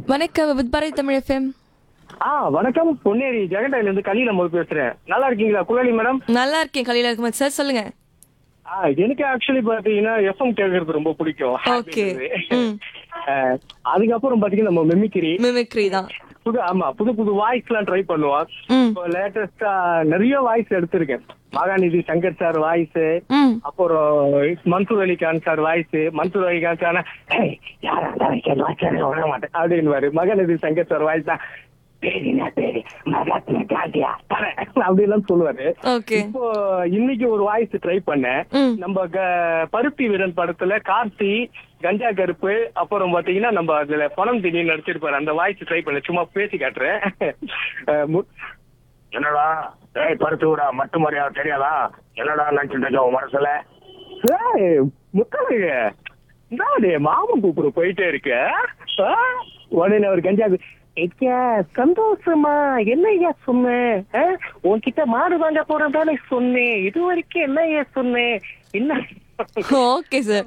வணக்கம் with Bharathi Tamil FM ஆ வணக்கம் பொன்னேரி ஜெகண்டாயில இருந்து கலியில நம்ம பேசுறேன் நல்லா இருக்கீங்களா குழலி மேடம் நல்லா இருக்கேன் கலீல் அகமது சார் சொல்லுங்க ஆ எனக்கு ஆக்சுவலி பாத்தீங்கன்னா எஃப்எம் கேட்கறது ரொம்ப பிடிக்கும் Okay. ம். ஆ, அதுக்கப்புறம் பாத்தீங்கன்னா நம்ம மெமிக்கிரி மிமிக்ரி தான் புது ஆமா புது புது வாய்ஸ் எல்லாம் ட்ரை பண்ணுவோம் ம் இப்போ லேட்டஸ்டா நிறைய வாய்ஸ் எடுத்திருக்கேன் மகாநிதி சங்கர் சார் வாய்ஸ் ம் அப்புறம் Mansoor Ali Khan sir voice Mansoor Ali Khan sir யாரா விட மாட்டேன் அப்படின்னு மகாநிதி சங்கர் சார் வாய்ஸ் தான் பேரினா பேரி மகாத்மா காந்தியா அப்படி எல்லாம் சொல்லுவாரு ஓகே இப்போ இன்னைக்கு ஒரு வாய்ஸ் ட்ரை பண்ணேன் ம். நம்ம க- பருத்தி வீரன் படத்துல கார்த்தி கஞ்சா கருப்பு அப்புறம் பாத்தீங்கன்னா நம்ம அதுல பணம் திடீர்னு நடிச்சிருப்பாரு அந்த வாய்ஸ் ட்ரை பண்ண சும்மா பேசி காட்டுறேன் அஹ் மு- என்னடா ஏய் பருத்துடா மட்டும் மரியாதை தெரியாதா என்னடா நினைச்சிட்டு இருக்க உன் மனசுல ஏய், முத்தழகு இந்தாடே மாமன் கூப்பிட போயிட்டே இருக்க ஆ? உடனே அவர் கஞ்சா ஐயா சந்தோஷமா என்ன ஐயா சொன்னேன் ஆ? உன்கிட்ட மாடு வாங்க போறதானே சொன்னேன் இது வரைக்கும் என்ன ஐயா சொன்னேன் என்ன ஓகே சார்